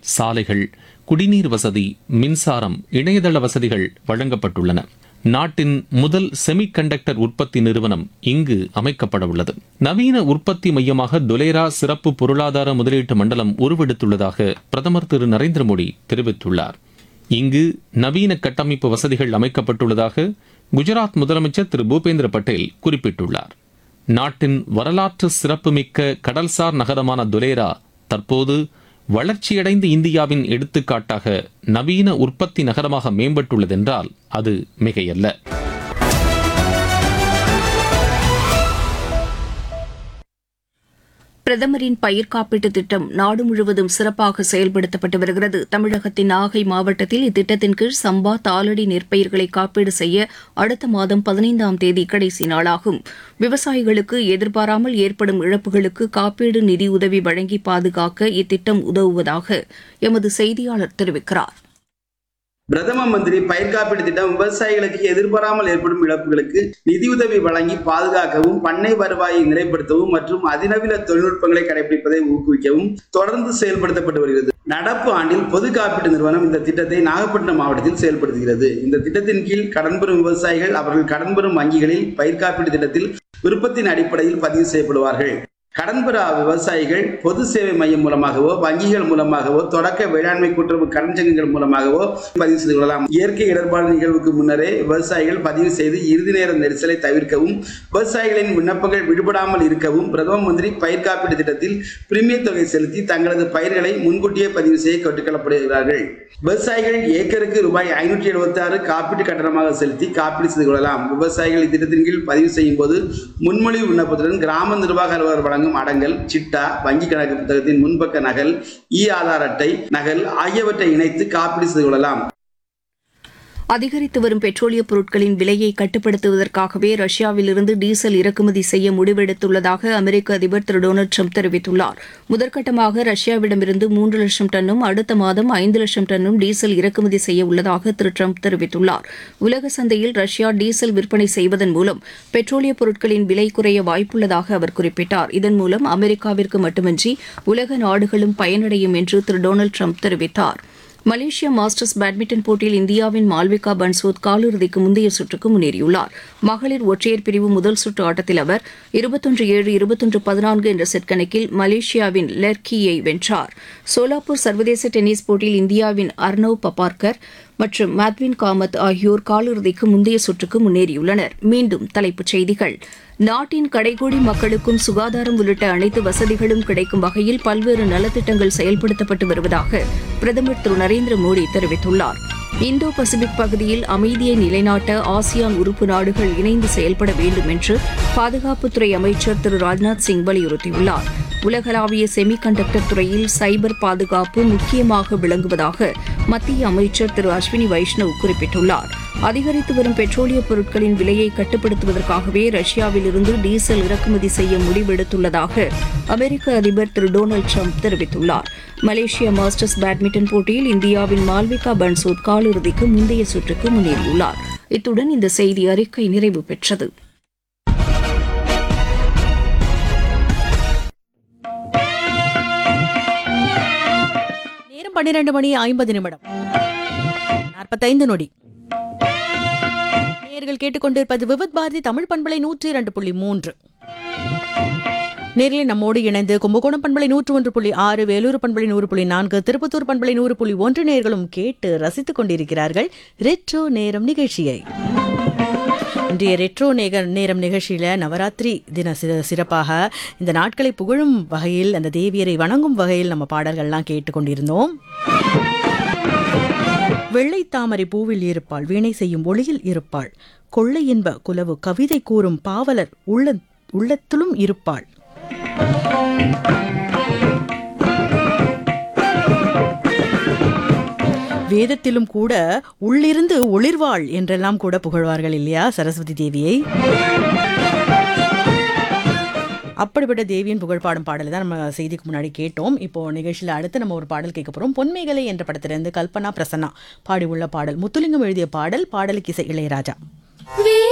சாலைகள் குடிநீர் வசதி மின்சாரம் இணையதள வசதிகள் வழங்கப்பட்டுள்ளன நாட்டின் முதல் செமிகண்டக்டர் உற்பத்தி நிறுவனம் இங்கு அமைக்கப்பட உள்ளது நவீன உற்பத்தி மையமாக துலேரா சிறப்பு பொருளாதார முதலீட்டு மண்டலம் உருவெடுத்துள்ளதாக பிரதமர் திரு நரேந்திர மோடி தெரிவித்துள்ளார் இங்கு நவீன கட்டமைப்பு வசதிகள் அமைக்கப்பட்டுள்ளதாக குஜராத் முதலமைச்சர் திரு பூபேந்திர பட்டேல் குறிப்பிட்டுள்ளார் நாட்டின் வரலாற்று சிறப்புமிக்க கடல்சார் நகரமான துலேரா தற்போது வளர்ச்சியடைந்த இந்தியாவின் எடுத்துக்காட்டாக நவீன உற்பத்தி நகரமாக மேம்பட்டுள்ளதென்றால் அது மிகையல்ல பிரதமரின் பயிர் காப்பீட்டு திட்டம் நாடு முழுவதும் சிறப்பாக செயல்படுத்தப்பட்டு வருகிறது தமிழகத்தின் நாகை மாவட்டத்தில் இத்திட்டத்தின் கீழ் சம்பா தாளடி நெற்பயிர்களை காப்பீடு செய்ய அடுத்த மாதம் பதினைந்தாம் தேதி கடைசி நாளாகும் விவசாயிகளுக்கு எதிர்பாராமல் ஏற்படும் இழப்புகளுக்கு காப்பீடு நிதியுதவி வழங்கி பாதுகாக்க இத்திட்டம் உதவுவதாக எமது செய்தியாளர் தெரிவிக்கிறார் பிரதம மந்திரி பயிர் காப்பீடு திட்டம் விவசாயிகளுக்கு எதிர்பாராமல் ஏற்படும் இழப்புகளுக்கு நிதியுதவி வழங்கி பாதுகாக்கவும் பண்ணை வருவாயை நிறைப்படுத்தவும் மற்றும் அதிநவீன தொழில்நுட்பங்களை கடைபிடிப்பதை ஊக்குவிக்கவும் தொடர்ந்து செயல்படுத்தப்பட்டு வருகிறது நடப்பு ஆண்டில் பொது காப்பீட்டு நிறுவனம் இந்த திட்டத்தை நாகப்பட்டினம் மாவட்டத்தில் செயல்படுத்துகிறது இந்த திட்டத்தின் கீழ் கடன் பெறும் விவசாயிகள் அவர்கள் கடன் பெறும் வங்கிகளில் பயிர் காப்பீட்டு திட்டத்தில் விருப்பத்தின் அடிப்படையில் பதிவு செய்யப்படுவார்கள் கடன் பெற விவசாயிகள் பொது சேவை மையம் மூலமாகவோ வங்கிகள் மூலமாகவோ தொடக்க வேளாண்மை கூட்டுறவு கடன் சங்கங்கள் மூலமாகவோ பதிவு செய்து கொள்ளலாம் இயற்கை இடர்பாடு நிகழ்வுக்கு முன்னரே விவசாயிகள் பதிவு செய்து இறுதி நேர நெரிசலை தவிர்க்கவும் விவசாயிகளின் விண்ணப்பங்கள் விடுபடாமல் இருக்கவும் பிரதம மந்திரி பயிர் காப்பீடு திட்டத்தில் பிரீமியர் தொகை செலுத்தி தங்களது பயிர்களை முன்கூட்டியே பதிவு செய்ய கேட்டுக்கொள்ளப்படுகிறார்கள் விவசாயிகள் ஏக்கருக்கு ரூபாய் ஐநூற்றி எழுபத்தி ஆறு காப்பீட்டு கட்டணமாக செலுத்தி காப்பீடு செய்து கொள்ளலாம் விவசாயிகள் இத்திட்டத்தின் கீழ் பதிவு செய்யும் போது முன்மொழிவு விண்ணப்பத்துடன் கிராம நிர்வாக அலுவலர் வழங்கும் அடங்கல் சிட்டா வங்கி கணக்கு புத்தகத்தின் முன்பக்க நகல் இ ஆதார் அட்டை நகல் ஆகியவற்றை இணைத்து காப்பீடு செய்து கொள்ளலாம் அதிகரித்து வரும் பெட்ரோலிய பொருட்களின் விலையை கட்டுப்படுத்துவதற்காகவே ரஷ்யாவிலிருந்து டீசல் இறக்குமதி செய்ய முடிவெடுத்துள்ளதாக அமெரிக்க அதிபர் திரு டொனால்டு ட்ரம்ப் தெரிவித்துள்ளார் முதற்கட்டமாக ரஷ்யாவிடமிருந்து மூன்று லட்சம் டன்னும் அடுத்த மாதம் ஐந்து லட்சம் டன்னும் டீசல் இறக்குமதி செய்ய உள்ளதாக திரு ட்ரம்ப் தெரிவித்துள்ளார் உலக சந்தையில் ரஷ்யா டீசல் விற்பனை செய்வதன் மூலம் பெட்ரோலிய பொருட்களின் விலை குறைய வாய்ப்புள்ளதாக அவர் குறிப்பிட்டார் இதன் மூலம் அமெரிக்காவிற்கு மட்டுமின்றி உலக நாடுகளும் பயனடையும் என்று திரு டொனால்டு ட்ரம்ப் தெரிவித்தார் மலேசியா மாஸ்டர்ஸ் பேட்மிண்டன் போட்டியில் இந்தியாவின் மால்விகா பன்சோத் காலிறுதிக்கு முந்தைய சுற்றுக்கு முன்னேறியுள்ளார் மகளிர் ஒற்றையர் பிரிவு முதல் சுற்று ஆட்டத்தில் அவர் இருபத்தொன்று ஏழு இருபத்தொன்று பதினான்கு என்ற செட் கணக்கில் மலேசியாவின் லெர்கியை வென்றார் சோலாப்பூர் சர்வதேச டென்னிஸ் போட்டியில் இந்தியாவின் அர்னவ் பபார்கர் மற்றும் மேத்வின் காமத் ஆகியோர் காலிறுதிக்கு முந்தைய சுற்றுக்கு முன்னேறியுள்ளனர் மீண்டும் தலைப்புச் செய்திகள் நாட்டின் கடைகோடி மக்களுக்கும் சுகாதாரம் உள்ளிட்ட அனைத்து வசதிகளும் கிடைக்கும் வகையில் பல்வேறு நலத்திட்டங்கள் செயல்படுத்தப்பட்டு வருவதாக பிரதமர் திரு நரேந்திர மோடி தெரிவித்துள்ளார் இந்தோ பசிபிக் பகுதியில் அமைதியை நிலைநாட்ட ஆசியான் உறுப்பு நாடுகள் இணைந்து செயல்பட வேண்டும் என்று பாதுகாப்புத்துறை அமைச்சர் திரு ராஜ்நாத் சிங் வலியுறுத்தியுள்ளார் உலகளாவிய செமிகண்டக்டர் துறையில் சைபர் பாதுகாப்பு முக்கியமாக விளங்குவதாக மத்திய அமைச்சர் திரு அஸ்வினி வைஷ்ணவ் குறிப்பிட்டுள்ளார் அதிகரித்து வரும் பெட்ரோலிய பொருட்களின் விலையை கட்டுப்படுத்துவதற்காகவே ரஷ்யாவிலிருந்து டீசல் இறக்குமதி செய்ய முடிவெடுத்துள்ளதாக அமெரிக்க அதிபர் திரு டொனால்டு ட்ரம்ப் தெரிவித்துள்ளார் மலேசியா மாஸ்டர்ஸ் பேட்மிண்டன் போட்டியில் இந்தியாவின் மால்விகா பன்சோத் காலிறுதிக்கு முந்தைய சுற்றுக்கு முன்னேறியுள்ளார் இத்துடன் இந்த செய்தி அறிக்கை நிறைவு பெற்றது நேரம் பன்னிரண்டு மணி ஐம்பது நிமிடம் நாற்பத்தைந்து நொடி நேர்கள் கேட்டுக்கொண்டிருப்பது விவித் பாரதி தமிழ் பண்பலை நூற்றி இரண்டு புள்ளி மூன்று நேரில் நம்மோடு இணைந்து கும்பகோணம் பண்பலை நூற்று ஒன்று புள்ளி ஆறு வேலூர் பண்பலை நூறு புள்ளி நான்கு திருப்பத்தூர் பண்பலை நூறு புள்ளி ஒன்று நேர்களும் கேட்டு ரசித்துக் கொண்டிருக்கிறார்கள் ரெட்ரோ நேரம் நிகழ்ச்சியை இன்றைய ரெட்ரோ நேக நேரம் நிகழ்ச்சியில் நவராத்திரி தின சி சிறப்பாக இந்த நாட்களை புகழும் வகையில் அந்த தேவியரை வணங்கும் வகையில் நம்ம பாடல்கள்லாம் கேட்டுக்கொண்டிருந்தோம் வெள்ளை தாமரை பூவில் இருப்பாள் வீணை செய்யும் ஒளியில் இருப்பாள் கொள்ளை என்ப குலவு கவிதை கூறும் பாவலர் உள்ள உள்ளத்திலும் இருப்பாள் வேதத்திலும் கூட உள்ளிருந்து ஒளிர்வாள் என்றெல்லாம் கூட புகழ்வார்கள் இல்லையா சரஸ்வதி தேவியை அப்படிப்பட்ட தேவியின் புகழ்பாடும் பாடலை தான் நம்ம செய்திக்கு முன்னாடி கேட்டோம் இப்போ நிகழ்ச்சியில் அடுத்து நம்ம ஒரு பாடல் கேட்க போகிறோம் பொன்மேகலை என்ற படத்திலிருந்து கல்பனா பிரசன்னா பாடி உள்ள பாடல் முத்துலிங்கம் எழுதிய பாடல் பாடலுக்கு இசை இளையராஜா